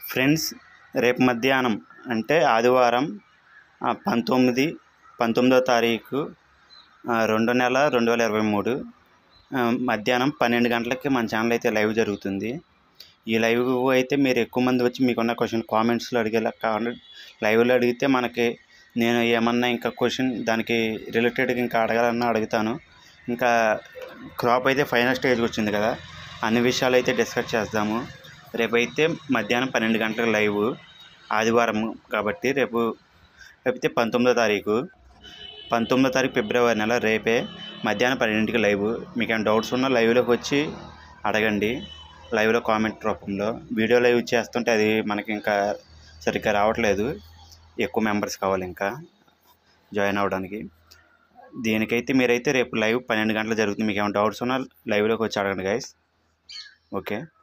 friends రేపు మధ్యాహ్నం అంటే ఆదివారం ఆ, పంతొమ్మిది పంతొమ్మిదో తారీఖు ఆ, రెండో నెల రెండు వేల ఇరవై మూడు ఆ, మధ్యాహ్నం పన్నెండు గంటలకి మన ఛానల్ అయితే లైవ్ జరుగుతుంది ఈ లైవ్ అయితే మీరు ఎక్కువ మంది వచ్చి మీకున్న క్వశ్చన్ కామెంట్స్లో అడిగేలా కావాలి లైవ్లో అడిగితే మనకి నేను ఏమన్నా ఇంకా క్వశ్చన్ దానికి రిలేటెడ్గా ఇంకా అడగాలన్నా అడుగుతాను ఇంకా క్రాప్ అయితే ఫైనల్ స్టేజ్కి వచ్చింది కదా అన్ని విషయాలు అయితే డిస్కస్ చేద్దాము రేపైతే మధ్యాహ్నం పన్నెండు గంటలకు లైవ్ ఆదివారం కాబట్టి రేపు రేపైతే పంతొమ్మిదో తారీఖు పంతొమ్మిదో తారీఖు ఫిబ్రవరి నెల రేపే మధ్యాహ్నం పన్నెండింటికి లైవ్ మీకు ఏమైనా డౌట్స్ ఉన్నా లైవ్లోకి వచ్చి అడగండి లైవ్లో కామెంట్ రూపంలో వీడియో లైవ్ చేస్తుంటే అది మనకి ఇంకా సరిగ్గా రావట్లేదు ఎక్కువ మెంబర్స్ కావాలి ఇంకా జాయిన్ అవ్వడానికి దీనికైతే మీరైతే రేపు లైవ్ పన్నెండు గంటలు జరుగుతుంది మీకు ఏమైనా డౌట్స్ ఉన్నా లైవ్లోకి వచ్చి అడగండి గైస్ ఓకే